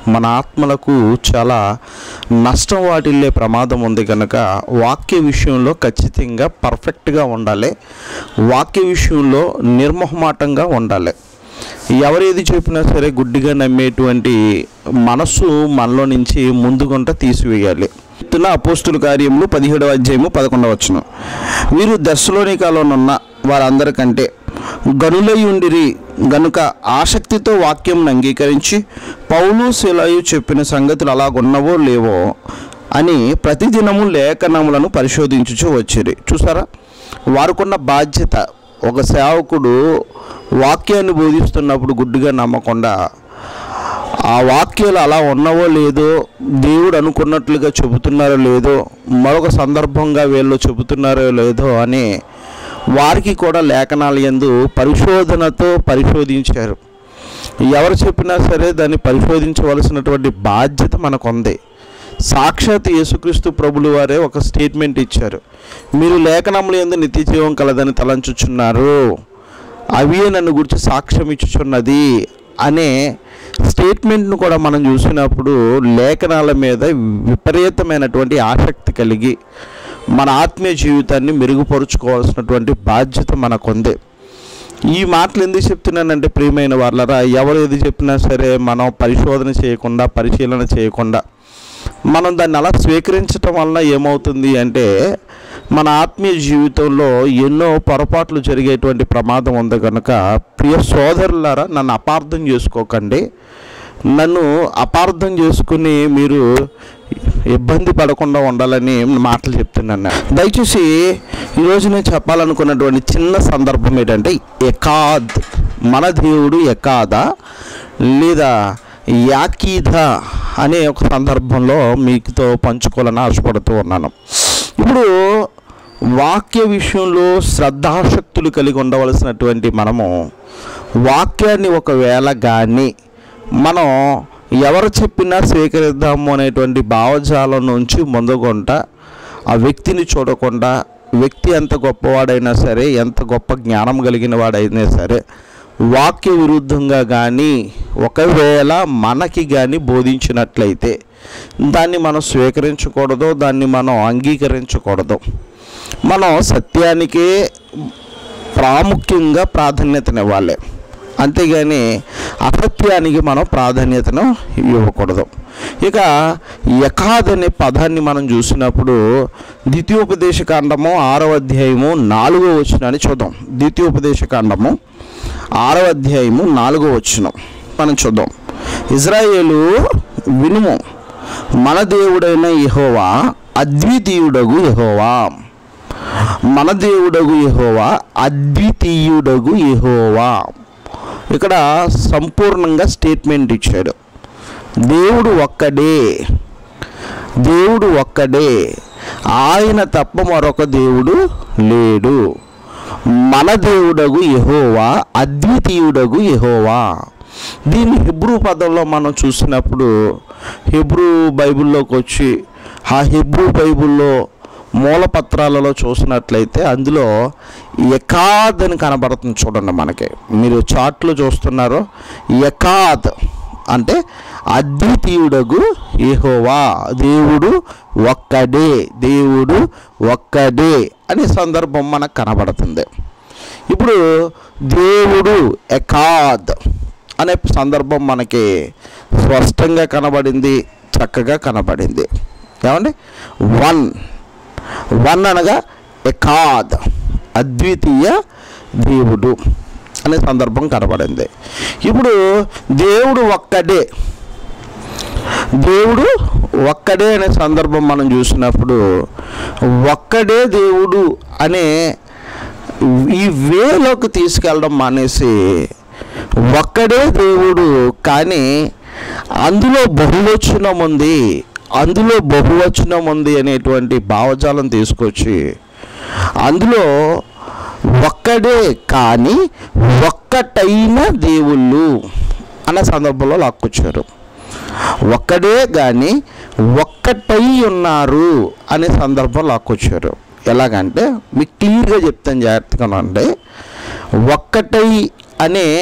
మన ఆత్మలకు చాలా నష్టం వాటిల్లే ప్రమాదం ఉంది కనుక వాక్య విషయంలో ఖచ్చితంగా పర్ఫెక్ట్గా ఉండాలి వాక్య విషయంలో నిర్మోహమాటంగా ఉండాలి ఎవరేది చెప్పినా సరే గుడ్డిగా నమ్మేటువంటి మనస్సు మనలో నుంచి ముందుగుంట తీసివేయాలి చెప్తున్న అపోస్తుల కార్యములు పదిహేడవ అధ్యాయము పదకొండవ వచ్చును వీరు దశలోనికాలోనున్న వారందరికంటే గనులై ఉండిరి గనుక ఆసక్తితో వాక్యం అంగీకరించి పౌలు శిలాయు చెప్పిన సంగతులు అలాగున్నవో లేవో అని ప్రతిదినము లేఖనములను పరిశోధించుచు వచ్చిరి చూసారా వారికున్న బాధ్యత ఒక సేవకుడు వాక్యాన్ని బోధిస్తున్నప్పుడు గుడ్డిగా నమ్మకుండా ఆ వాక్యాలు అలా ఉన్నవో లేదో దేవుడు అనుకున్నట్లుగా చెబుతున్నారో లేదో మరొక సందర్భంగా వీళ్ళు చెబుతున్నారో లేదో అని వారికి కూడా లేఖనాల యందు పరిశోధనతో పరిశోధించారు ఎవరు చెప్పినా సరే దాన్ని పరిశోధించవలసినటువంటి బాధ్యత మనకు ఉంది సాక్షాత్ యేసుక్రీస్తు ప్రభులు వారే ఒక స్టేట్మెంట్ ఇచ్చారు మీరు లేఖనములు ఎందు నిత్య జీవం కలదని తలంచుచున్నారు అవి నన్ను గురించి సాక్ష్యం ఇచ్చుచున్నది అనే స్టేట్మెంట్ను కూడా మనం చూసినప్పుడు లేఖనాల మీద విపరీతమైనటువంటి ఆసక్తి కలిగి మన ఆత్మీయ జీవితాన్ని మెరుగుపరుచుకోవాల్సినటువంటి బాధ్యత మనకుంది ఈ మాటలు ఎందుకు చెప్తున్నానంటే ప్రియమైన వాళ్ళరా ఎవరు ఏది చెప్పినా సరే మనం పరిశోధన చేయకుండా పరిశీలన చేయకుండా మనం దాన్ని అలా స్వీకరించటం వలన ఏమవుతుంది అంటే మన ఆత్మీయ జీవితంలో ఎన్నో పొరపాట్లు జరిగేటువంటి ప్రమాదం ఉంది కనుక ప్రియ సోదరులారా నన్ను అపార్థం చేసుకోకండి నన్ను అపార్థం చేసుకుని మీరు ఇబ్బంది పడకుండా ఉండాలని మాటలు చెప్తున్నాను దయచేసి ఈరోజు నేను చెప్పాలనుకున్నటువంటి చిన్న సందర్భం ఏంటంటే ఎకాద్ మన దేవుడు ఎకాదా లేదా యాకీదా అనే ఒక సందర్భంలో మీతో పంచుకోవాలని ఆశపడుతూ ఉన్నాను ఇప్పుడు వాక్య విషయంలో శ్రద్ధాశక్తులు కలిగి ఉండవలసినటువంటి మనము వాక్యాన్ని ఒకవేళ కానీ మనం ఎవరు చెప్పినా స్వీకరిద్దాము అనేటువంటి భావజాలం నుంచి ముందుకుంట ఆ వ్యక్తిని చూడకుండా వ్యక్తి ఎంత గొప్పవాడైనా సరే ఎంత గొప్ప జ్ఞానం కలిగిన వాడైనా సరే వాక్య విరుద్ధంగా కానీ ఒకవేళ మనకి కానీ బోధించినట్లయితే దాన్ని మనం స్వీకరించకూడదు దాన్ని మనం అంగీకరించకూడదు మనం సత్యానికే ప్రాముఖ్యంగా ప్రాధాన్యతనివ్వాలి అంతేగాని అసత్యానికి మనం ప్రాధాన్యతను ఇవ్వకూడదు ఇక యకాద్ అనే పదాన్ని మనం చూసినప్పుడు ద్వితీయోపదేశ కాండము ఆరవ అధ్యాయము నాలుగో వచనాన్ని చూద్దాం ద్వితీయోపదేశ కాండము ఆరవ అధ్యాయము నాలుగో వచనం మనం చూద్దాం ఇజ్రాయేలు వినుము మన దేవుడైన యెహోవా అద్వితీయుడగు యెహోవా మన దేవుడగు యెహోవా అద్వితీయుడగు యెహోవా ఇక్కడ సంపూర్ణంగా స్టేట్మెంట్ ఇచ్చాడు దేవుడు ఒక్కడే దేవుడు ఒక్కడే ఆయన తప్ప మరొక దేవుడు లేడు మన దేవుడగు యెహోవా అద్వితీయుడగు యెహోవా దీన్ని హిబ్రూ పదంలో మనం చూసినప్పుడు హిబ్రూ బైబిల్లోకి వచ్చి ఆ హిబ్రూ బైబిల్లో మూలపత్రాలలో చూసినట్లయితే అందులో ఎకాద్ అని కనబడుతుంది చూడండి మనకి మీరు చాట్లో చూస్తున్నారో ఎకాద్ అంటే అద్వితీయుడగు యెహోవా దేవుడు ఒక్కడే దేవుడు ఒక్కడే అనే సందర్భం మనకు కనబడుతుంది ఇప్పుడు దేవుడు ఎకాద్ అనే సందర్భం మనకి స్పష్టంగా కనబడింది చక్కగా కనబడింది ఏమండి వన్ వన్ అనగా ఎకాద్ అద్వితీయ దేవుడు అనే సందర్భం కనబడింది ఇప్పుడు దేవుడు ఒక్కడే దేవుడు ఒక్కడే అనే సందర్భం మనం చూసినప్పుడు ఒక్కడే దేవుడు అనే ఈ వేలోకి తీసుకెళ్ళడం మానేసి ఒక్కడే దేవుడు కానీ అందులో బహువచనం ఉంది అందులో బహువచనం ఉంది అనేటువంటి భావజాలం తీసుకొచ్చి అందులో ఒక్కడే కానీ ఒక్కటైన దేవుళ్ళు అనే సందర్భంలో లాక్కొచ్చారు ఒక్కడే కానీ ఒక్కటై ఉన్నారు అనే సందర్భం లాక్కొచ్చారు ఎలాగంటే మీకు క్లియర్గా చెప్తాను జాగ్రత్తగా అంటే ఒక్కటై అనే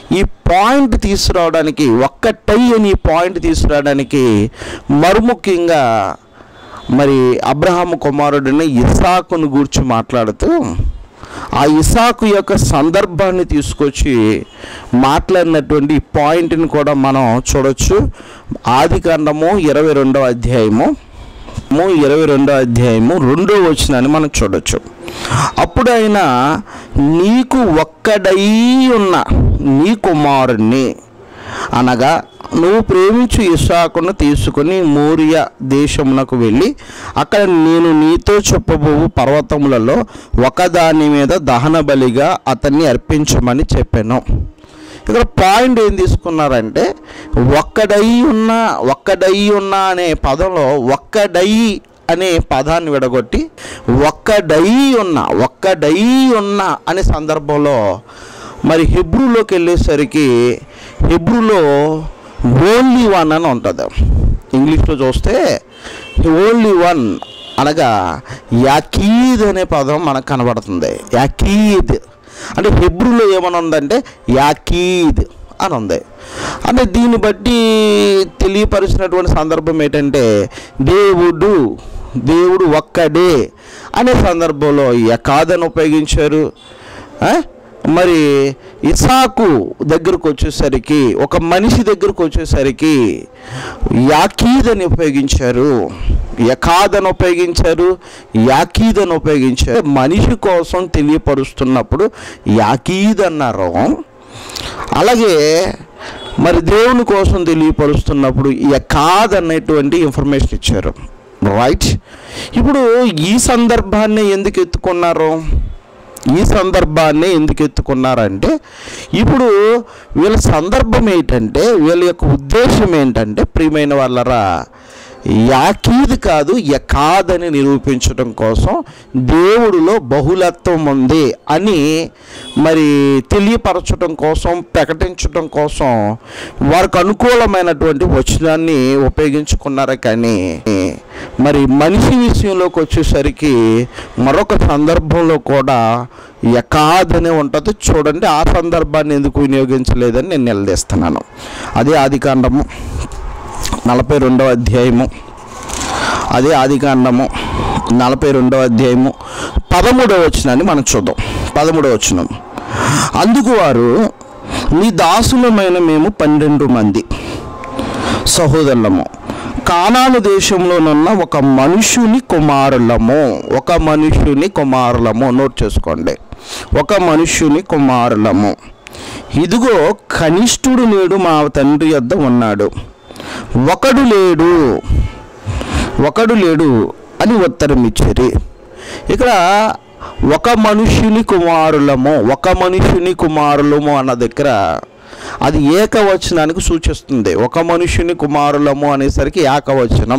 ఈ పాయింట్ తీసుకురావడానికి ఒక్కటై అని ఈ పాయింట్ తీసుకురావడానికి మరుముఖ్యంగా మరి అబ్రహాము కుమారుడిని ఇసాకును గూర్చి మాట్లాడుతూ ఆ ఇసాకు యొక్క సందర్భాన్ని తీసుకొచ్చి మాట్లాడినటువంటి ఈ పాయింట్ని కూడా మనం చూడొచ్చు ఆది కాండము ఇరవై రెండవ అధ్యాయము ము ఇరవై రెండో అధ్యాయము రెండో వచనాన్ని మనం చూడొచ్చు అప్పుడు ఆయన నీకు ఒక్కడై ఉన్న నీ కుమారుణ్ణి అనగా నువ్వు ప్రేమించు ఇసాకును తీసుకుని మోరియా దేశమునకు వెళ్ళి అక్కడ నేను నీతో చెప్పబోవు పర్వతములలో ఒకదాని మీద దహన బలిగా అతన్ని అర్పించమని చెప్పాను ఇక్కడ పాయింట్ ఏం తీసుకున్నారంటే ఒక్కడై ఉన్న ఒక్కడై ఉన్న అనే పదంలో ఒక్కడై అనే పదాన్ని విడగొట్టి ఒక్కడై ఉన్న ఒక్కడై ఉన్న అనే సందర్భంలో మరి హెబ్రూలోకి వెళ్ళేసరికి హెబ్రూలో ఓన్లీ వన్ అని ఉంటుంది ఇంగ్లీష్లో చూస్తే ఓన్లీ వన్ అనగా యాకీద్ అనే పదం మనకు కనబడుతుంది యాకీద్ అంటే హెబ్రూలో ఏమని ఉందంటే యాకీద్ అని ఉంది అంటే దీన్ని బట్టి తెలియపరిచినటువంటి సందర్భం ఏంటంటే దేవుడు దేవుడు ఒక్కడే అనే సందర్భంలో యకాదని ఉపయోగించారు ఆ? మరి ఇసాకు దగ్గరకు వచ్చేసరికి ఒక మనిషి దగ్గరకు వచ్చేసరికి యాకీదని ఉపయోగించారు యకాదని ఉపయోగించారు యాకీదని ఉపయోగించారు మనిషి కోసం తెలియపరుస్తున్నప్పుడు యాకీద్ అన్నారు అలాగే మరి దేవుని కోసం తెలియపరుస్తున్నప్పుడు యకాద్ అనేటువంటి ఇన్ఫర్మేషన్ ఇచ్చారు రైట్ ఇప్పుడు ఈ సందర్భాన్ని ఎందుకు ఎత్తుకున్నారు ఈ సందర్భాన్ని ఎందుకు ఎత్తుకున్నారంటే ఇప్పుడు వీళ్ళ సందర్భం ఏంటంటే వీళ్ళ యొక్క ఉద్దేశం ఏంటంటే ప్రియమైన వాళ్ళరా యాకీద్ కాదు యకాదని నిరూపించడం కోసం దేవుడిలో బహుళత్వం ఉంది అని మరి తెలియపరచడం కోసం ప్రకటించడం కోసం వారికి అనుకూలమైనటువంటి వచనాన్ని ఉపయోగించుకున్నారు కానీ మరి మనిషి విషయంలోకి వచ్చేసరికి మరొక సందర్భంలో కూడా యకాదనే ఉంటుంది చూడండి ఆ సందర్భాన్ని ఎందుకు వినియోగించలేదని నేను నిలదీస్తున్నాను అదే ఆదికాండము నలభై రెండవ అధ్యాయము అదే ఆదికాండము నలభై రెండవ అధ్యాయము పదమూడవ వచనాన్ని మనం చూద్దాం పదమూడవ వచనం అందుకు వారు నీ దాసులమైన మేము పన్నెండు మంది సహోదరులము కానాను దేశంలోనున్న ఒక మనుషుని కుమారులము ఒక మనుషుని కుమారులము నోట్ చేసుకోండి ఒక మనుష్యుని కుమారులము ఇదిగో కనిష్ఠుడు నేడు మా తండ్రి యొద్ద ఉన్నాడు ఒకడు లేడు ఒకడు లేడు అని ఉత్తరం ఇచ్చారు ఇక్కడ ఒక మనుష్యుని కుమారులము ఒక మనుష్యుని కుమారులము అన్న దగ్గర అది ఏకవచనానికి సూచిస్తుంది ఒక మనుష్యుని కుమారులము అనేసరికి ఏకవచనం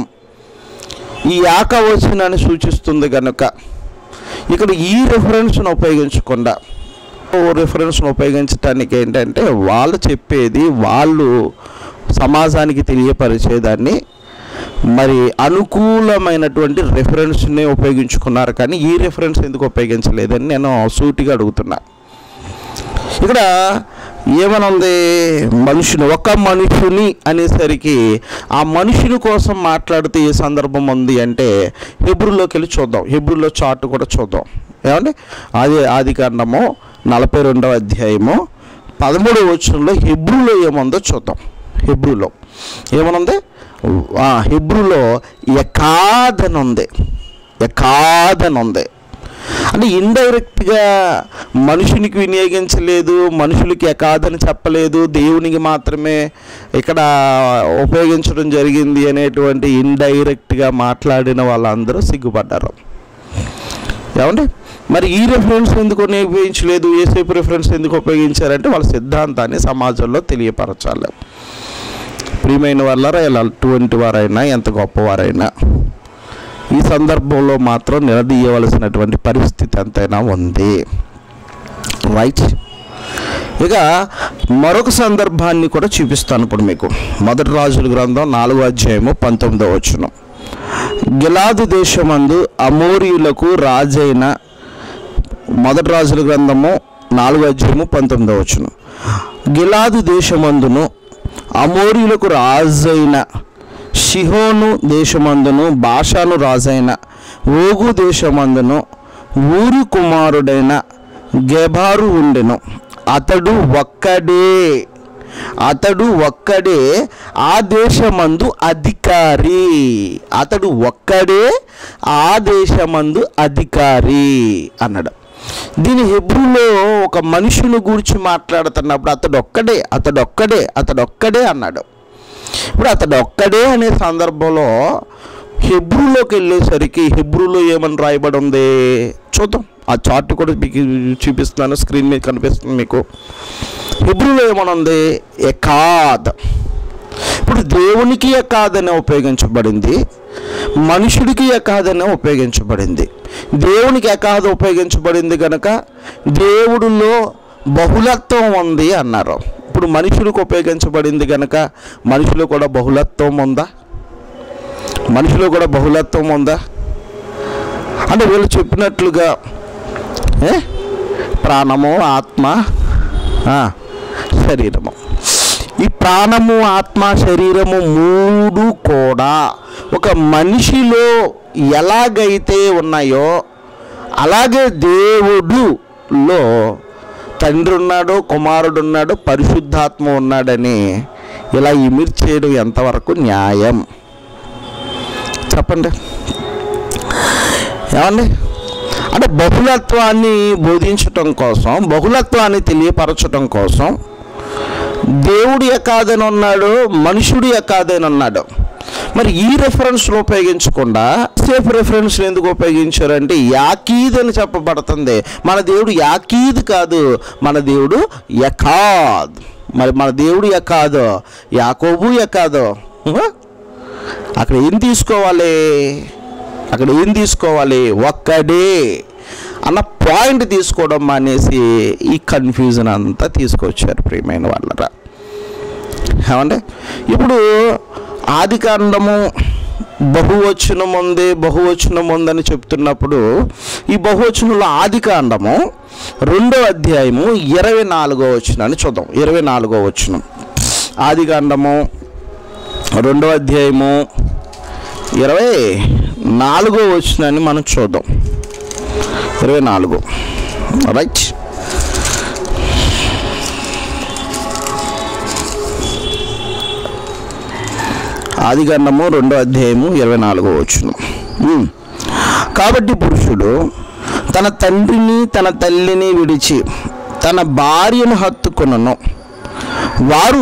ఈ ఏకవచనాన్ని సూచిస్తుంది కనుక ఇక్కడ ఈ రెఫరెన్స్ను ఉపయోగించకుండా ఓ రెఫరెన్స్ను ఉపయోగించడానికి ఏంటంటే వాళ్ళు చెప్పేది వాళ్ళు సమాజానికి తెలియపరిచేదాన్ని మరి అనుకూలమైనటువంటి రెఫరెన్స్ని ఉపయోగించుకున్నారు కానీ ఈ రెఫరెన్స్ ఎందుకు ఉపయోగించలేదని నేను సూటిగా అడుగుతున్నా ఇక్కడ ఏమనుంది మనుషుని ఒక మనుషుని అనేసరికి ఆ మనుషుని కోసం మాట్లాడితే ఏ సందర్భం ఉంది అంటే హెబ్రూలోకి వెళ్ళి చూద్దాం హెబ్రూలో చార్ట్ కూడా చూద్దాం ఏమండి అది ఆది కాండము నలభై రెండవ అధ్యాయము పదమూడవ వచనంలో హెబ్రూలో ఏముందో చూద్దాం హెబ్రూలో ఏమనుంది ఆ, హెబ్రూలో ఎకాదని ఉంది ఎకాదని ఉంది అంటే ఇండైరెక్ట్గా మనుషునికి వినియోగించలేదు మనుషులకి ఎకాదని చెప్పలేదు దేవునికి మాత్రమే ఇక్కడ ఉపయోగించడం జరిగింది అనేటువంటి ఇండైరెక్ట్గా మాట్లాడిన వాళ్ళందరూ సిగ్గుపడ్డారు ఏమండి మరి ఈ రెఫరెన్స్ ఎందుకు ఉపయోగించలేదు ఏసేపు రెఫరెన్స్ ఎందుకు ఉపయోగించారంటే వాళ్ళ సిద్ధాంతాన్ని సమాజంలో తెలియపరచాలి ప్రియమైన వాళ్ళరా ఇలా అటువంటి వారైనా ఎంత గొప్పవారైనా ఈ సందర్భంలో మాత్రం నిలదీయవలసినటువంటి పరిస్థితి ఎంతైనా ఉంది రైట్ ఇక మరొక సందర్భాన్ని కూడా చూపిస్తాను ఇప్పుడు మీకు మొదటి రాజుల గ్రంథం నాలుగో అధ్యాయము పంతొమ్మిదో వచ్చును గిలాదు దేశమందు అమోరియులకు రాజైన మొదటి రాజుల గ్రంథము నాలుగో అధ్యాయము పంతొమ్మిదో వచ్చును గిలాదు దేశమందును అమోరీలకు రాజైన షిహోను దేశమందును భాషాను రాజైన ఓగు దేశమందును ఊరి కుమారుడైన గెబారు ఉండెను అతడు ఒక్కడే అతడు ఒక్కడే ఆ దేశమందు అధికారి అతడు ఒక్కడే ఆ దేశమందు అధికారి అన్నాడు దీని హెబ్రూలో ఒక మనుషుని గురించి మాట్లాడుతున్నప్పుడు అతడు ఒక్కడే అతడు ఒక్కడే అతడు ఒక్కడే అన్నాడు ఇప్పుడు అతడు ఒక్కడే అనే సందర్భంలో హెబ్రూలోకి వెళ్ళేసరికి హెబ్రూలో ఏమని రాయబడి ఉంది చూద్దాం ఆ చార్ట్ కూడా మీకు చూపిస్తున్నాను స్క్రీన్ మీద కనిపిస్తుంది మీకు హెబ్రూలో ఏమని ఉంది ఎకాద్ ఇప్పుడు దేవునికి ఎకాదనే ఉపయోగించబడింది మనుషుడికి ఎకాదనే ఉపయోగించబడింది దేవునికి ఎకాద ఉపయోగించబడింది కనుక దేవుడిలో బహుళత్వం ఉంది అన్నారు ఇప్పుడు మనుషులకు ఉపయోగించబడింది కనుక మనుషులు కూడా బహుళత్వం ఉందా మనుషులు కూడా బహుళత్వం ఉందా అంటే వీళ్ళు చెప్పినట్లుగా ఏ? ప్రాణము ఆత్మ ఆ, శరీరము ఈ ప్రాణము ఆత్మ శరీరము మూడు కూడా ఒక మనిషిలో ఎలాగైతే ఉన్నాయో అలాగే దేవుడులో తండ్రి ఉన్నాడు కుమారుడు ఉన్నాడు పరిశుద్ధాత్మ ఉన్నాడని ఇలా ఇమిర్ చేయడం ఎంతవరకు న్యాయం చెప్పండి ఏమండి అంటే బహుళత్వాన్ని బోధించటం కోసం బహుళత్వాన్ని తెలియపరచటం కోసం దేవుడు ఎకాదని ఉన్నాడు మనుషుడు ఎకాదని ఉన్నాడు మరి ఈ రెఫరెన్స్ను ఉపయోగించకుండా సేఫ్ రెఫరెన్స్లు ఎందుకు ఉపయోగించారంటే యాకీద్ అని చెప్పబడుతుంది మన దేవుడు యాకీద్ కాదు మన దేవుడు యకాద్ మరి మన దేవుడు యకాదు యాకోబు యకాదు ఉహ? అక్కడ ఏం తీసుకోవాలి అక్కడ ఏం తీసుకోవాలి ఒక్కడే అన్న పాయింట్ తీసుకోవడం మానేసి ఈ కన్ఫ్యూజన్ అంతా తీసుకొచ్చారు ప్రియమైన వాళ్ళరా ఏమంటే ఇప్పుడు ఆది కాండము బహువచనం ఉంది బహువచనం ఉందని చెప్తున్నప్పుడు ఈ బహువచనంలో ఆది కాండము రెండో అధ్యాయము ఇరవై నాలుగో వచనాన్ని చూద్దాం ఇరవై నాలుగో వచనం ఆది కాండము రెండో అధ్యాయము ఇరవై నాలుగో వచనాన్ని మనం చూద్దాం ఇరవై నాలుగు రైట్ ఆదిగండము రెండో అధ్యాయము ఇరవై నాలుగో వచ్చును కాబట్టి పురుషుడు తన తండ్రిని తన తల్లిని విడిచి తన భార్యను హత్తుకొనను వారు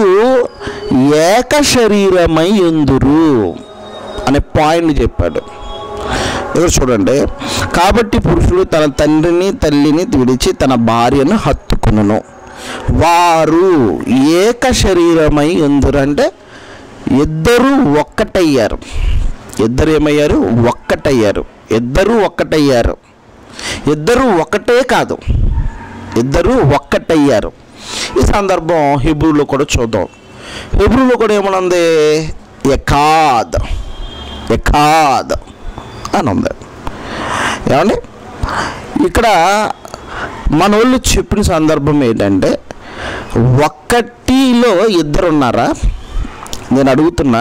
ఏక శరీరమై ఎందురు అనే పాయింట్ చెప్పాడు ఇక్కడ చూడండి కాబట్టి పురుషుడు తన తండ్రిని తల్లిని విడిచి తన భార్యను హత్తుకును వారు ఏక శరీరమై ఎందురు అంటే ఇద్దరు ఒక్కటయ్యారు ఇద్దరు ఏమయ్యారు ఒక్కటయ్యారు ఇద్దరు ఒక్కటయ్యారు ఇద్దరు ఒకటే కాదు ఇద్దరు ఒక్కటయ్యారు ఈ సందర్భం హిబ్రూలో కూడా చూద్దాం హిబ్రూలో కూడా ఏమనుంది ఎకాద్ ఎకాద్ అని ఉంది ఏమండి ఇక్కడ మన వాళ్ళు చెప్పిన సందర్భం ఏంటంటే ఒక్కటిలో ఇద్దరు ఉన్నారా నేను అడుగుతున్నా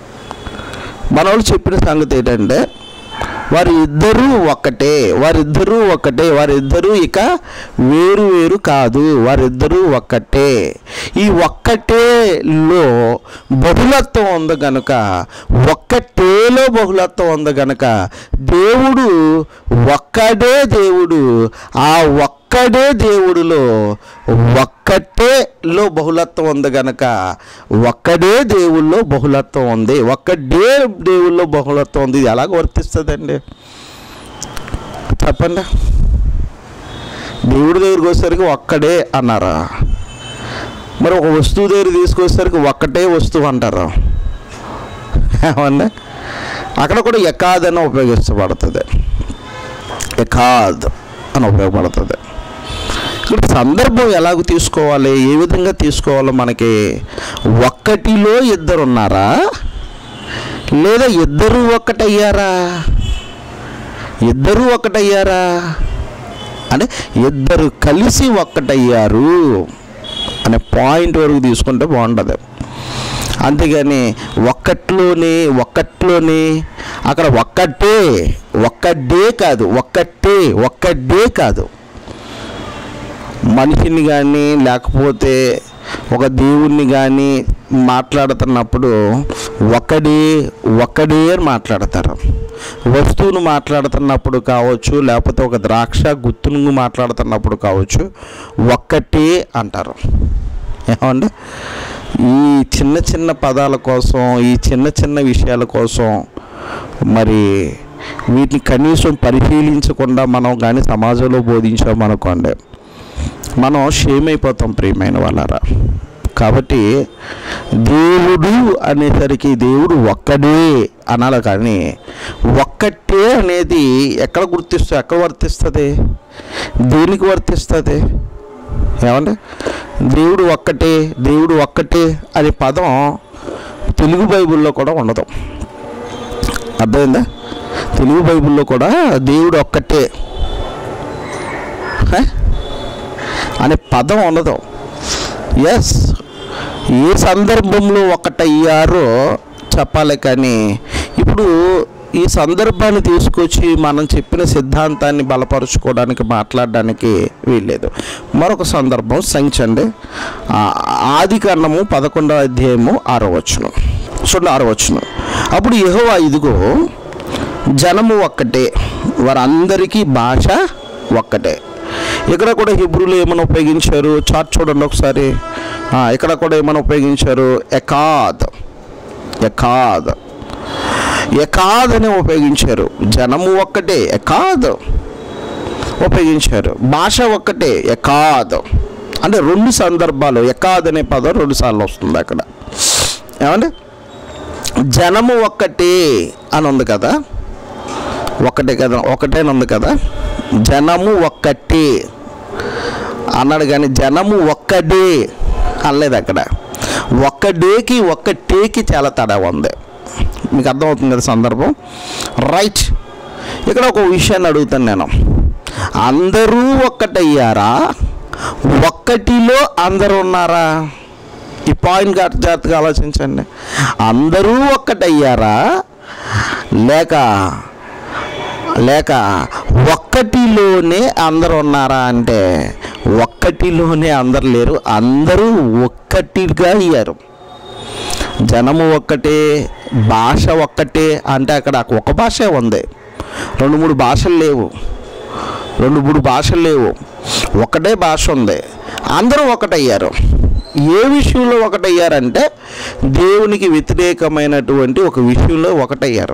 మన వాళ్ళు చెప్పిన సంగతి ఏంటంటే వారి ఇద్దరూ ఒక్కటే వారిద్దరూ ఒక్కటే వారిద్దరూ ఇక వేరు వేరు కాదు వారిద్దరూ ఒక్కటే ఈ ఒక్కటేలో బహుళత్వం ఉంది కనుక ఒక్కటేలో బహుళత్వం ఉంది కనుక దేవుడు ఒక్కడే దేవుడు ఆ ఒక్కడే దేవుడిలో ఒక్కటేలో బహుళత్వం ఉంది గనక ఒక్కడే దేవుల్లో బహుళత్వం ఉంది ఒక్కడే దేవుల్లో బహుళత్వం ఉంది ఇది ఎలాగ వర్తిస్తుందండి చెప్పండి దేవుడి దగ్గరికి వచ్చేసరికి ఒక్కడే అన్నారా మరి ఒక వస్తువు దగ్గర తీసుకొచ్చేసరికి ఒక్కటే వస్తువు అంటారా ఏమన్నా అక్కడ కూడా ఎకాద్ అని ఉపయోగించబడుతుంది ఎకాద్ అని ఉపయోగపడుతుంది ఇక్కడ సందర్భం ఎలాగ తీసుకోవాలి ఏ విధంగా తీసుకోవాలో మనకి ఒక్కటిలో ఇద్దరు ఉన్నారా లేదా ఇద్దరు ఒక్కటయ్యారా ఇద్దరు ఒకటయ్యారా అంటే ఇద్దరు కలిసి ఒక్కటయ్యారు అనే పాయింట్ వరకు తీసుకుంటే బాగుంటుంది అంతేగాని ఒక్కట్లోని ఒక్కట్లోని అక్కడ ఒక్కటే ఒక్కడే కాదు ఒక్కటే ఒక్కడే కాదు మనిషిని కానీ లేకపోతే ఒక దేవుణ్ణి కానీ మాట్లాడుతున్నప్పుడు ఒక్కడే ఒక్కడే అని మాట్లాడతారు వస్తువును మాట్లాడుతున్నప్పుడు కావచ్చు లేకపోతే ఒక ద్రాక్ష గుత్తును మాట్లాడుతున్నప్పుడు కావచ్చు ఒక్కటే అంటారు ఏమండి ఈ చిన్న చిన్న పదాల కోసం ఈ చిన్న చిన్న విషయాల కోసం మరి వీటిని కనీసం పరిశీలించకుండా మనం కానీ సమాజంలో బోధించామనుకోండి మనం షేమ్ అయిపోతాం ప్రియమైన వాళ్ళారా కాబట్టి దేవుడు అనేసరికి దేవుడు ఒక్కడే అనాలి కానీ ఒక్కటే అనేది ఎక్కడ గుర్తిస్తూ ఎక్కడ వర్తిస్తుంది దేనికి వర్తిస్తుంది ఏమండి దేవుడు ఒక్కటే దేవుడు ఒక్కటే అనే పదం తెలుగు బైబిల్లో కూడా ఉండదు అర్థమైందా తెలుగు బైబిల్లో కూడా దేవుడు ఒక్కటే హ? అనే పదం ఉండదు ఎస్ ఏ సందర్భంలో ఒకటయ్యారో చెప్పాలి కానీ ఇప్పుడు ఈ సందర్భాన్ని తీసుకొచ్చి మనం చెప్పిన సిద్ధాంతాన్ని బలపరుచుకోవడానికి మాట్లాడడానికి వీల్లేదు మరొక సందర్భం సంచండి ఆది కాండము పదకొండవ అధ్యాయము ఆరో వచ్చును చూడండి ఆరో వచ్చును అప్పుడు యెహోవా ఇదిగో జనము ఒక్కటే వారందరికీ భాష ఒక్కటే ఇక్కడ కూడా హిబ్రూలు ఏమైనా ఉపయోగించారు చార్ట్ చూడండి ఒకసారి ఆ, ఇక్కడ కూడా ఏమైనా ఉపయోగించారు ఎకాద్ ఎకాద్ ఎకాద్ అని ఉపయోగించారు జనము ఒక్కటే ఎకాద్ ఉపయోగించారు భాష ఒక్కటే ఎకాద్ అంటే రెండు సందర్భాలు ఎకాద్ అనే పదం రెండు సార్లు వస్తుంది అక్కడ ఏమండి జనము ఒక్కటే అని ఉంది కదా ఒకటే కదా ఒకటే అని ఉంది కదా జనము ఒక్కటే అన్నాడు కానీ జనము ఒక్కడే అనలేదు అక్కడ ఒక్క డేకి ఒక్క టేకి చాలా తేడా ఉంది మీకు అర్థమవుతుంది కదా సందర్భం రైట్ ఇక్కడ ఒక విషయాన్ని అడుగుతాను నేను అందరూ ఒక్కటయ్యారా ఒక్కటిలో అందరూ ఉన్నారా ఈ పాయింట్ గా- జాగ్రత్తగా ఆలోచించండి అందరూ ఒక్కటయ్యారా లేక లేక ఒక్కటిలోనే అందరు ఉన్నారా అంటే ఒక్కటిలోనే అందరు లేరు అందరూ ఒక్కటిగా అయ్యారు జనము ఒక్కటే భాష ఒక్కటే అంటే అక్కడ ఒక భాషే ఉంది రెండు మూడు భాషలు లేవు రెండు మూడు భాషలు లేవు ఒకటే భాష ఉంది అందరూ ఒకటయ్యారు ఏ విషయంలో ఒకటయ్యారంటే దేవునికి వ్యతిరేకమైనటువంటి ఒక విషయంలో ఒకటయ్యారు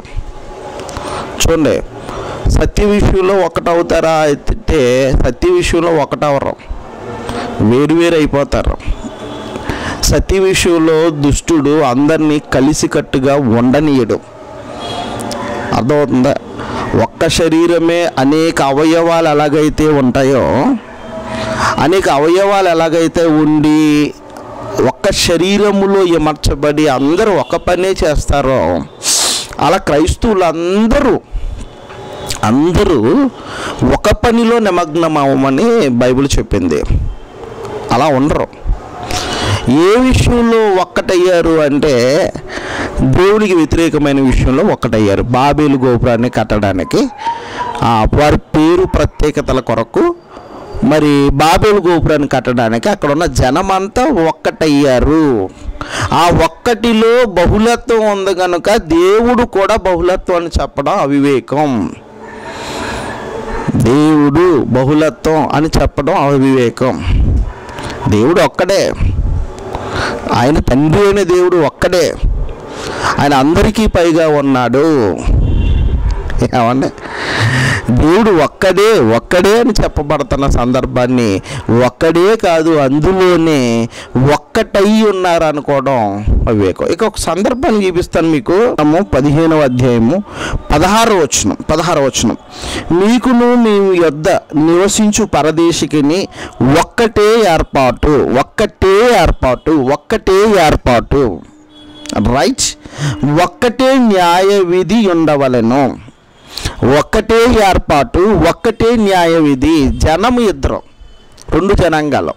చూడండి సత్య విషయంలో ఒకటవుతారా అయితే సత్య విషయంలో ఒకటవరు వేరు వేరు అయిపోతారు సత్య విషయంలో దుష్టుడు అందరినీ కలిసికట్టుగా ఉండనీయడు అర్థమవుతుందా ఒక్క శరీరమే అనేక అవయవాలు ఎలాగైతే ఉంటాయో అనేక అవయవాలు ఎలాగైతే ఉండి ఒక్క శరీరములో ఎమర్చబడి అందరూ ఒక పనే చేస్తారో అలా క్రైస్తవులందరూ అందరూ ఒక పనిలో నిమగ్నం అవ్వమని బైబిల్ చెప్పింది అలా ఉండరు ఏ విషయంలో ఒక్కటయ్యారు అంటే దేవునికి వ్యతిరేకమైన విషయంలో ఒక్కటయ్యారు బాబేలు గోపురాన్ని కట్టడానికి ఆ, వారి పేరు ప్రత్యేకతల కొరకు మరి బాబేలు గోపురాన్ని కట్టడానికి అక్కడ ఉన్న జనమంతా ఒక్కటయ్యారు ఆ ఒక్కటిలో బహుళత్వం ఉంది కనుక దేవుడు కూడా బహుళత్వం అని చెప్పడం అవివేకం దేవుడు బహుళత్వం అని చెప్పడం అవివేకం దేవుడు ఒక్కడే ఆయన తండ్రి అయిన దేవుడు ఒక్కడే ఆయన అందరికీ పైగా ఉన్నాడు ఏమండి దేవుడు ఒక్కడే ఒక్కడే అని చెప్పబడుతున్న సందర్భాన్ని ఒక్కడే కాదు అందులోనే ఒక్కటై ఉన్నారు అనుకోవడం వివేకం ఇక ఒక సందర్భాన్ని చూపిస్తాను మీకు మనము పదిహేనవ అధ్యాయము పదహారు వచనం పదహారు వచనం మీకును మీ యొద్ద నివసించు పరదేశికిని ఒక్కటే ఏర్పాటు ఒక్కటే ఏర్పాటు ఒక్కటే ఏర్పాటు రైట్ ఒక్కటే న్యాయ విధి ఉండవలెను ఒక్కటే ఏర్పాటు ఒక్కటే న్యాయ విధి జనము ఇద్దరు రెండు జనాంగాలు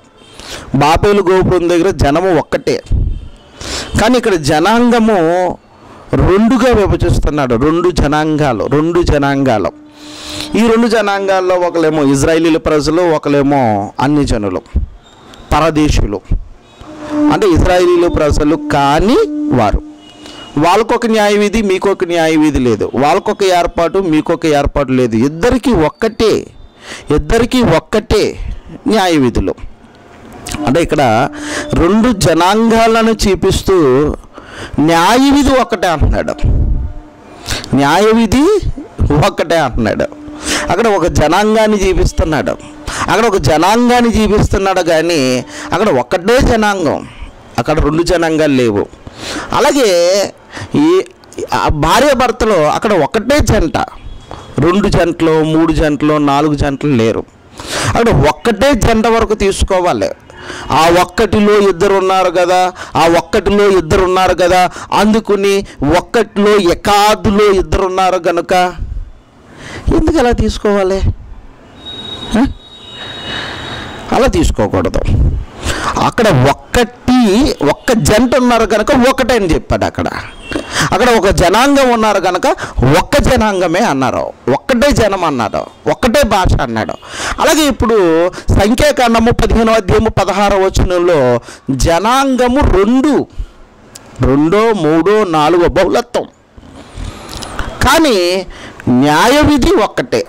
బాపేలు గోపురం దగ్గర జనము ఒక్కటే కానీ ఇక్కడ జనాంగము రెండుగా విభజిస్తున్నాడు రెండు జనాంగాలు రెండు జనాంగాలు ఈ రెండు జనాంగాల్లో ఒకలేమో ఇజ్రాయేలీల ప్రజలు ఒకలేమో అన్ని జనులు పరదేశులు అంటే ఇజ్రాయేలీల ప్రజలు కాని వారు వాళ్ళకొక న్యాయ విధి మీకొక న్యాయ విధి లేదు వాళ్ళకొక ఏర్పాటు మీకొక ఏర్పాటు లేదు ఇద్దరికి ఒక్కటే ఇద్దరికి ఒక్కటే న్యాయ విధులు అంటే ఇక్కడ రెండు జనాంగాలను చూపిస్తూ న్యాయ విధి ఒక్కటే అంటున్నాడు న్యాయ విధి ఒక్కటే అంటున్నాడు అక్కడ ఒక జనాంగాన్ని జీవిస్తున్నాడు అక్కడ ఒక జనాంగాన్ని జీవిస్తున్నాడు కానీ అక్కడ ఒక్కటే జనాంగం అక్కడ రెండు జనాంగాలు లేవు అలాగే ఈ ఆ భార్య భర్తలో అక్కడ ఒకటే జంట రెండు జంటలు మూడు జంటలు నాలుగు జంటలు లేరు అక్కడ ఒక్కటే జంట వరకు తీసుకోవాలి ఆ ఒక్కటిలో ఇద్దరు ఉన్నారు కదా ఆ ఒక్కటిలో ఇద్దరు ఉన్నారు కదా అందుకుని ఒక్కటిలో ఎకాదులో ఇద్దరు ఉన్నారు కనుక ఎందుకు అలా తీసుకోవాలి హ? అలా తీసుకోకూడదు అక్కడ ఒక్కటి ఒక్క జంట ఉన్నారు కనుక ఒకటే అని చెప్పాడు అక్కడ అక్కడ ఒక జనాంగం ఉన్నారు కనుక ఒక్క జనాంగమే అన్నారు ఒక్కటే జనం అన్నాడు ఒక్కటే భాష అన్నాడు అలాగే ఇప్పుడు సంఖ్యాకాండము పదిహేను అధ్యాయము పదహారు వచనంలో జనాంగము రెండు రెండో మూడో నాలుగో బహుళత్వం కానీ న్యాయ విధి ఒక్కటే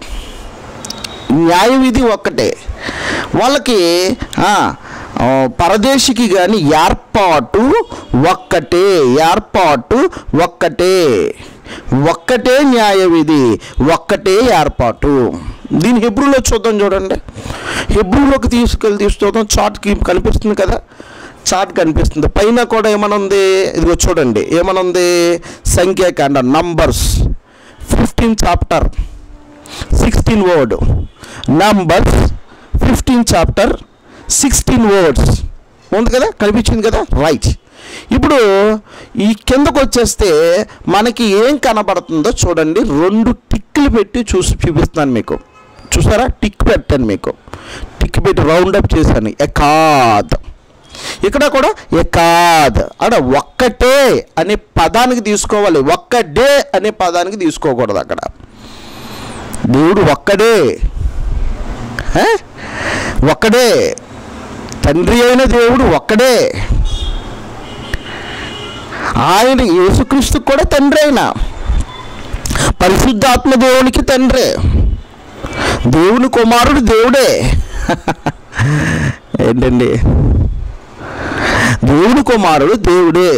న్యాయ విధి ఒక్కటే వాళ్ళకి ఆ, ఆ, పరదేశికి కానీ ఏర్పాటు ఒక్కటే ఏర్పాటు ఒక్కటే ఒక్కటే న్యాయ విధి ఒక్కటే ఏర్పాటు దీని హెబ్రూలో చూద్దాం చూడండి హెబ్రూలోకి తీసుకెళ్ళి తీసి చూద్దాం చార్ట్కి కనిపిస్తుంది కదా చార్ట్ కనిపిస్తుంది పైన కూడా ఏమనుంది ఇదిగో చూడండి ఏమనుంది సంఖ్యాకాండ numbers fifteen chapter sixteen word numbers fifteen chapter sixteen words ఉంది కదా కనిపించింది కదా రైట్ ఇప్పుడు ఈ కిందకు వచ్చేస్తే మనకి ఏం కనబడుతుందో చూడండి రెండు టిక్లు పెట్టి చూసి చూపిస్తున్నాను మీకు చూసారా టిక్ పెట్టాను మీకు టిక్ పెట్టి రౌండ్ అప్ చేశాను ఎకాద్ ఇక్కడ కూడా ఎకాద్ అక్కడ ఒక్కటే అనే పదానికి తీసుకోవాలి ఒక్కడే అనే పదానికి తీసుకోకూడదు అక్కడ దేవుడు ఒక్కడే హ? ఒక్కడే తండ్రి అయిన దేవుడు ఒక్కడే ఆయన యేసుక్రీస్తు కూడా తండ్రి అయిన పరిశుద్ధాత్మ దేవునికి తండ్రే దేవుని కుమారుడు దేవుడే ఏంటండి దేవుని కుమారుడు దేవుడే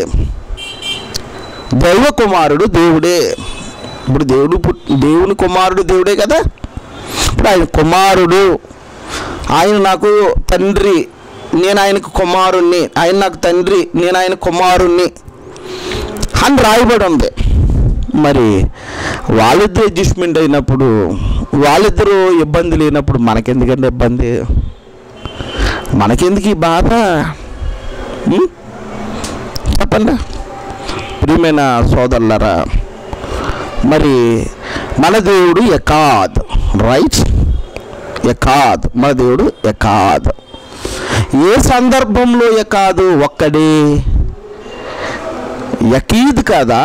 దైవ కుమారుడు దేవుడే ఇప్పుడు దేవుడు పుట్- దేవుని కుమారుడు దేవుడే కదా ఇప్పుడు ఆయన కుమారుడు ఆయన నాకు తండ్రి నేను ఆయనకు కుమారుణ్ణి ఆయన నాకు తండ్రి నేను ఆయన కుమారుణ్ణి అని రాయబడి ఉంది మరి వాళ్ళిద్దరు అడ్జస్ట్మెంట్ అయినప్పుడు వాళ్ళిద్దరూ ఇబ్బంది లేనప్పుడు మనకెందుకండి ఇబ్బంది మనకెందుకు ఈ బాధ ఉం? చెప్పండి ప్రియమైన సోదరులరా మరి మన దేవుడు ఎకాద్ రైట్ ఎకాద్ మన దేవుడు ఎకాద్ ఏ సందర్భంలో ఎకాదు ఒక్కడే యకీద్ కాదా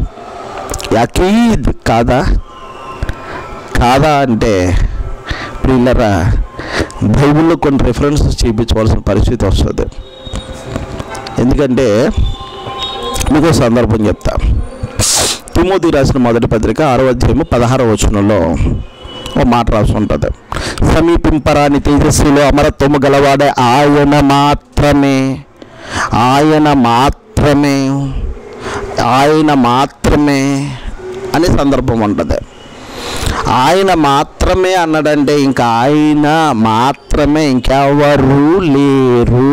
యకీద్ కాదా కాదా అంటే ప్రియులరా బైబిల్లో కొన్ని రిఫరెన్సెస్ చేయించవలసిన పరిస్థితి వస్తుంది ఎందుకంటే మీకు ఒక సందర్భం చెప్తా తిమోతి రాసిన మొదటి పత్రిక ఆరో అధ్యాయము పదహారో వచనంలో ఒక మాట రాసి ఉంటుంది సమీపింపరాని తేజస్సులో అమరత్వము గలవాడే ఆయన మాత్రమే ఆయన మాత్రమే ఆయన మాత్రమే అనే సందర్భం ఉంటుంది ఆయన మాత్రమే అన్నాడంటే ఇంకా ఆయన మాత్రమే ఇంకెవరు లేరు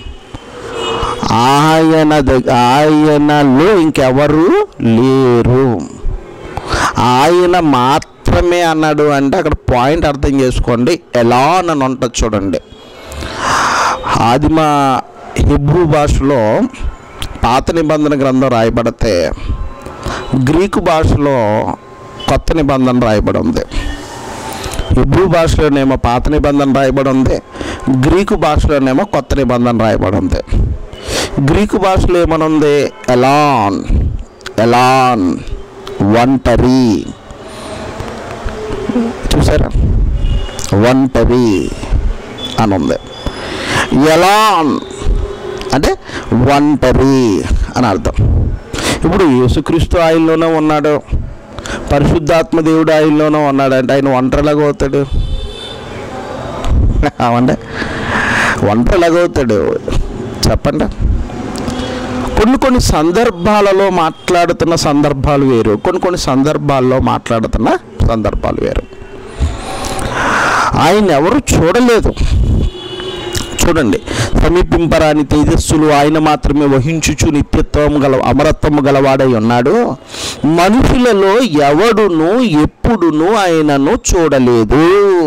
ఆయన దగ్- ఆయనలో ఇంకెవరు లేరు ఆయన మాత్రమే అన్నాడు అంటే అక్కడ పాయింట్ అర్థం చేసుకోండి ఎలా అని ఉంటుంది చూడండి ఆదిమ హిబ్రూ భాషలో పాత నిబంధన గ్రంథం రాయబడితే గ్రీకు భాషలో కొత్త నిబంధన రాయబడి ఉంది హిబ్రూ భాషలోనేమో పాత నిబంధన రాయబడి ఉంది గ్రీకు భాషలోనేమో కొత్త నిబంధన రాయబడి ఉంది గ్రీకు భాషలో ఏమనుంది ఎలాన్ ఎలాన్ ఒంటరి చూసారా ఒంటరి అని ఉంది ఎలాన్ అంటే ఒంటరి అని అర్థం ఇప్పుడు యేసుక్రీస్తు ఆయనలోనే ఉన్నాడు పరిశుద్ధాత్మ దేవుడు ఆయనలోనే ఉన్నాడు అంటే ఆయన ఒంటరిలాగా అవుతాడు అవండి ఒంటరిలాగా అవుతాడు చెప్పండి కొన్ని కొన్ని సందర్భాలలో మాట్లాడుతున్న సందర్భాలు వేరు కొన్ని కొన్ని సందర్భాల్లో మాట్లాడుతున్న సందర్భాలు వేరు ఆయన ఎవరు చూడలేదు చూడండి సమీపింపరాని తేజస్సులు ఆయన మాత్రమే వహించుచు నిత్యత్వం గల అమరత్వం గలవాడై ఉన్నాడు మనుషులలో ఎవడును ఎప్పుడును ఆయనను చూడలేదు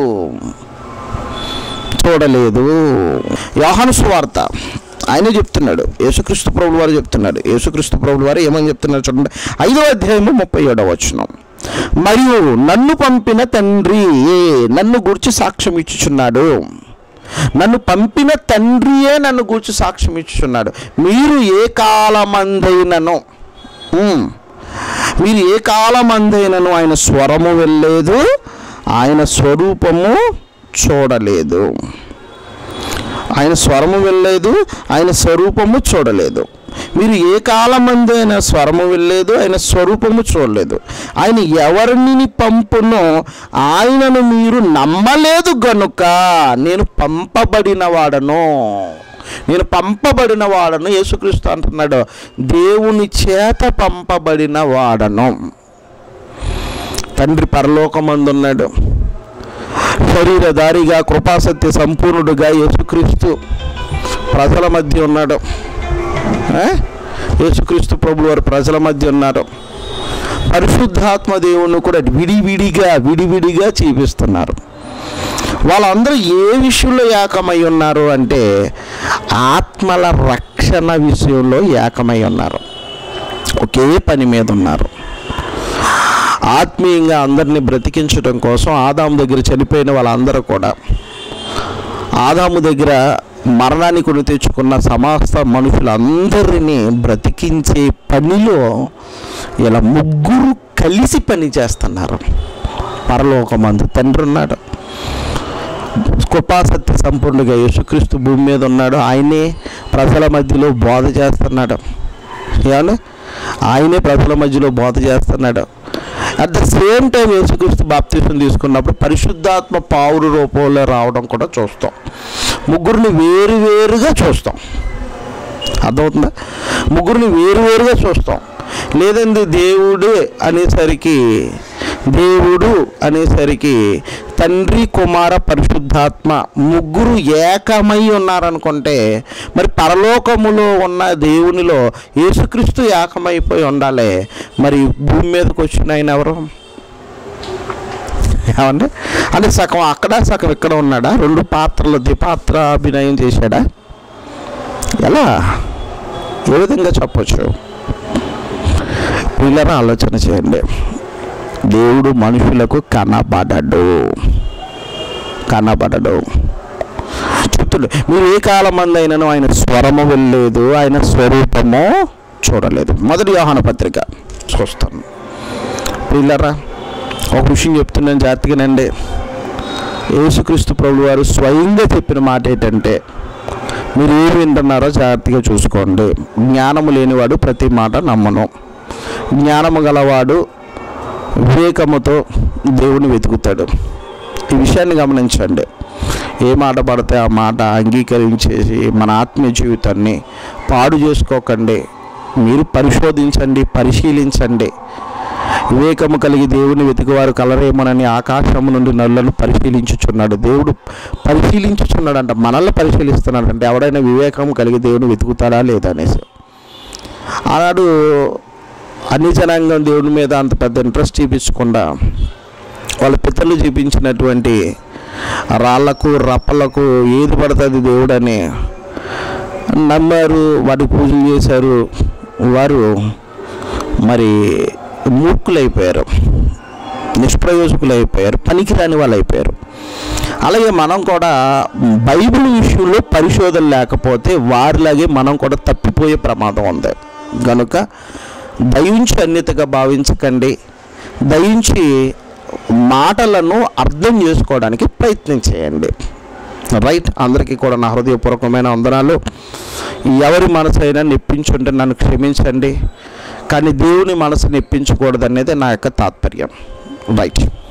చూడలేదు యోహాను సువార్త ఆయన చెప్తున్నాడు యేసుక్రీస్తు ప్రభులు వారు చెప్తున్నాడు యేసుక్రీస్తు ప్రభులు వారు ఏమని చెప్తున్నారు చూడండి ఐదో అధ్యాయము ముప్పై ఏడవ వచనం మరియు నన్ను పంపిన తండ్రి నన్ను గురించి సాక్ష్యం ఇచ్చుచున్నాడు నన్ను పంపిన తండ్రియే నన్ను గూర్చి సాక్ష్యం ఇచ్చుచున్నాడు మీరు ఏ కాలమందైనను ఉమ్, మీరు ఏ కాలమందైనను ఆయన స్వరము వెళ్ళలేదు ఆయన స్వరూపము చూడలేదు ఆయన స్వరము వెళ్ళలేదు ఆయన స్వరూపము చూడలేదు మీరు ఏ కాలమందు ఆయన స్వరము వెళ్ళలేదు ఆయన స్వరూపము చూడలేదు ఆయన ఎవరిని పంపునో ఆయనను మీరు నమ్మలేదు గనుక నేను పంపబడిన వాడను నేను పంపబడిన వాడను యేసుక్రీస్తు అంటున్నాడు దేవుని చేత పంపబడిన వాడను తండ్రి పరలోకమందున్నాడు శరీరధారిగా కృపాసత్య సంపూర్ణుడుగా యేసుక్రీస్తు ప్రజల మధ్య ఉన్నాడు ఆ? యేసుక్రీస్తు ప్రభులు వారు ప్రజల మధ్య ఉన్నారు పరిశుద్ధాత్మ దేవుని కూడా విడివిడిగా విడివిడిగా చూపిస్తున్నారు వాళ్ళందరూ ఏ విషయంలో ఏకమై ఉన్నారు అంటే ఆత్మల రక్షణ విషయంలో ఏకమై ఉన్నారు ఒకే పని మీద ఉన్నారు ఆత్మీయంగా అందరినీ బ్రతికించడం కోసం ఆదాము దగ్గర చనిపోయిన వాళ్ళందరూ కూడా ఆదాము దగ్గర మరణాన్ని కొని తెచ్చుకున్న సమస్త మనుషులందరినీ బ్రతికించే పనిలో ఇలా ముగ్గురు కలిసి పని చేస్తున్నారు పరలోకమందు తండ్రి ఉన్నాడు కృపాసత్య సంపూర్ణుగా యేసుక్రీస్తు భూమి మీద ఉన్నాడు ఆయనే ప్రజల మధ్యలో బోధ చేస్తున్నాడు ఏమన్నా ఆయనే ప్రజల మధ్యలో బోధ చేస్తున్నాడు అట్ ద సేమ్ టైం యేసుక్రీస్తు బాప్తీసం తీసుకున్నప్పుడు పరిశుద్ధాత్మ పావురు రూపంలో రావడం కూడా చూస్తాం ముగ్గురిని వేరు వేరుగా చూస్తాం అర్థమవుతుందా ముగ్గురిని వేరువేరుగా చూస్తాం లేదండి దేవుడు అనేసరికి దేవుడు అనేసరికి తండ్రి కుమార పరిశుద్ధాత్మ ముగ్గురు ఏకమై ఉన్నారనుకుంటే మరి పరలోకములో ఉన్న దేవునిలో యేసుక్రీస్తు ఏకమైపోయి ఉండాలి మరి భూమి మీదకి వచ్చిన ఆయన ఎవరు ఏమండి అంటే సగం అక్కడ సగం ఇక్కడ ఉన్నాడా రెండు పాత్రలు ద్విపాత్ర అభినయం చేశాడా ఎలా ఏ విధంగా చెప్పొచ్చు పిల్లల ఆలోచన చేయండి దేవుడు మనుషులకు కనబడడు కనబడడు చెప్తుండే మీరు ఏ కాలం అయినను ఆయన స్వరము వెళ్ళలేదు ఆయన స్వరూపము చూడలేదు మొదటి యోహాన పత్రిక చూస్తాను పిల్లరా ఒక విషయం చెప్తున్నాను జాగ్రత్తగానండి యేసుక్రీస్తు ప్రభు వారు స్వయంగా చెప్పిన మాట ఏంటంటే మీరు ఏమి వింటున్నారో జాగ్రత్తగా చూసుకోండి జ్ఞానము లేనివాడు ప్రతి మాట నమ్మను జ్ఞానము గలవాడు వివేకముతో దేవుని వెతుకుతాడు ఈ విషయాన్ని గమనించండి ఏ మాట పడితే ఆ మాట అంగీకరించేసి మన ఆత్మీయ జీవితాన్ని పాడు చేసుకోకండి మీరు పరిశోధించండి పరిశీలించండి వివేకము కలిగి దేవుని వెతికివారు కలరేమోనని ఆకాశము నుండి నల్లను పరిశీలించుచున్నాడు దేవుడు పరిశీలించుచున్నాడంట మనల్ని పరిశీలిస్తున్నాడు అంటే ఎవడైనా వివేకం కలిగి దేవుని వెతుకుతాడా లేదా అనేసి ఆనాడు అన్ని జనాంగం దేవుని మీద అంత పెద్ద ఇంట్రెస్ట్ చూపించకుండా వాళ్ళ పితరులు చూపించినటువంటి రాళ్లకు రప్పలకు ఏది పడుతుంది దేవుడని నమ్మారు వాటి పూజలు చేశారు వారు మరి మూర్ఖులైపోయారు నిష్ప్రయోజకులు అయిపోయారు పనికిరాని వాళ్ళు అయిపోయారు అలాగే మనం కూడా బైబిల్ విషయంలో పరిశోధన లేకపోతే వారిలాగే మనం కూడా తప్పిపోయే ప్రమాదం ఉంది కనుక దయించి అన్యతగా భావించకండి దయించి మాటలను అర్థం చేసుకోవడానికి ప్రయత్నం చేయండి రైట్ అందరికీ కూడా నా హృదయపూర్వకమైన వందనాలు ఎవరి మనసు అయినా నెప్పించుంటే నన్ను క్షమించండి కానీ దేవుని మనసు నెప్పించకూడదు అనేది నా యొక్క తాత్పర్యం రైట్